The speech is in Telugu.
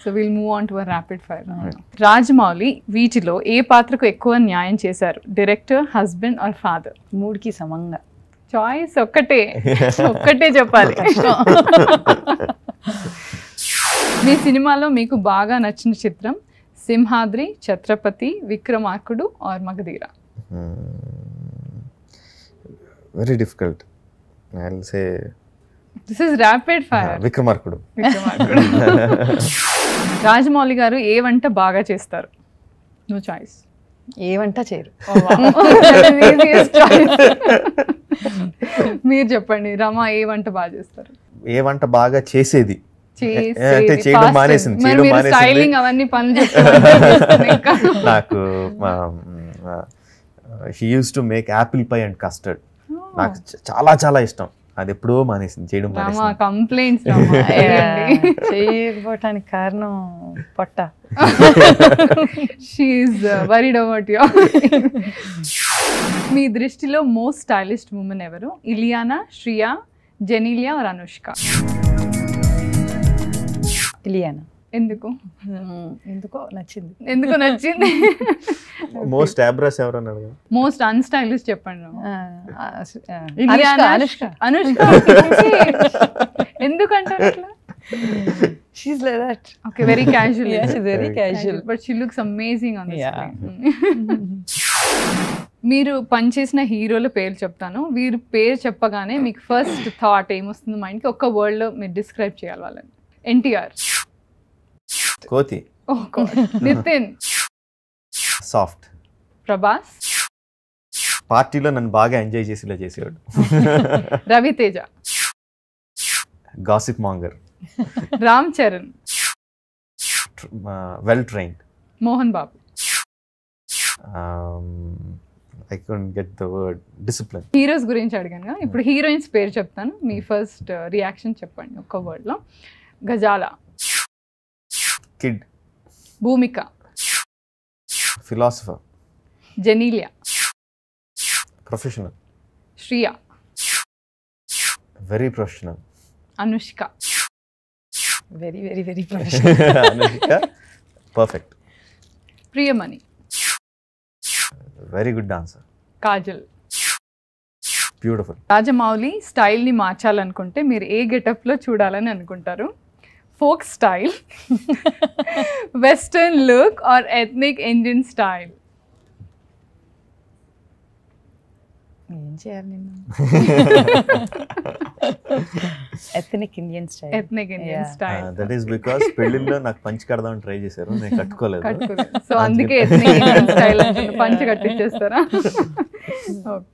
So will move on to rapid fire Rajamouli వీటిలో ఏ పాత్రకు ఎక్కువ న్యాయం చేశారు డైరెక్టర్ హస్బెండ్ ఆర్ ఫాదర్ మూడుకి సమంగా చాయిస్ ఒక్కటే ఒక్కటే చెప్పాలి మీ సినిమాలో మీకు బాగా నచ్చిన చిత్రం Simhadri Chatrapathi Vikramarkudu or Magadheera very difficult I say this is rapid fire Vikramarkudu Vikramarkudu Rajamouli garu ఏ వంట బాగా చేస్తారు నో చాయిస్ ఏమంటా చేయరు మీరు చెప్పండి రమ ఏ వంట బాగా చేస్తారు ఏ వంట బాగా చేసేది చేసేది, అంటే చేయడం fast. మానేసింది, మరి చేయడం మీరు మానేసింది. స్టైలింగ్ అవన్నీ పనులు చెప్తారు ఇంకా. నాకు he use to make apple pie and custard నాకు చ- చాలా చాలా ఇష్టం అది ఎప్పుడో మానేసింది చేయడం రామ మానేసింది కంప్లైంట్స్ చేయకపోవటానికి కారణం పొట్ట షీఈ్ వరీడ్ అబౌట్ యూ మీ దృష్టిలో మోస్ట్ స్టైలిస్ట్ ఉమెన్ ఎవరు ఇలియానా శ్రియా జెనీలియా ఆర్ అనుష్క ఇలియానా ఎందుకు ఎందుకో నచ్చింది ఎందుకు నచ్చింది మోస్ట్ యాబ్రాస్ ఎవరు అన్నాడు కదా మోస్ట్ అన్స్టైలిష్ చెప్పండి రామ. ఆ, ఆ, ఆ, ఇలియానా, అనుష్క అనుష్క ఎందుకంటారు అట్లా she's like that okay very casual Yeah, she's very casual. But she looks amazing on Yeah. మీరు పనిచేసిన హీరోల పేరు చెప్తాను వీరి పేరు చెప్పగానే మీకు ఫస్ట్ థాట్ ఏమొస్తుంది మైండ్కి ఒక్క word లో మీరు డిస్క్రైబ్ చేయాలి వాళ్ళని ఎన్టీఆర్ కోతి నితిన్ సాఫ్ట్ ప్రభాస్ పార్టీలో నన్ను బాగా ఎంజాయ్ చేసేలా చేసేవాడు Raviteja gossip monger Ram Charan well trained Mohan Babu I can get the word discipline heroes గురించి అడిగాను కదా ఇప్పుడు హీరోయిన్స్ పేరు చెప్తాను మీ ఫస్ట్ రియాక్షన్ చెప్పండి ఒక్క word లో Gajala kid Bhumika philosopher Genelia professional Shriya very professional Anushka very very very professional Anushka perfect Priyamani very good dancer Kajal beautiful Rajamouli స్టైల్ని మార్చాలనుకుంటే మీరు ఏ గెటప్లో చూడాలని అనుకుంటారు folk style western look or ethnic Indian style ఏం చేయాలి నిన్ను ethnic Indian style ethnic Indian Yeah. Style that is because పెళ్లిలో నాకు పంచి కడదామని ట్రై చేశారు నేను కట్టుకోలేదు కట్టుకోలేదు సో అందుకే ఎథ్నిక్ ఇండియన్ స్టైల్ పంచ కట్టించేస్తారా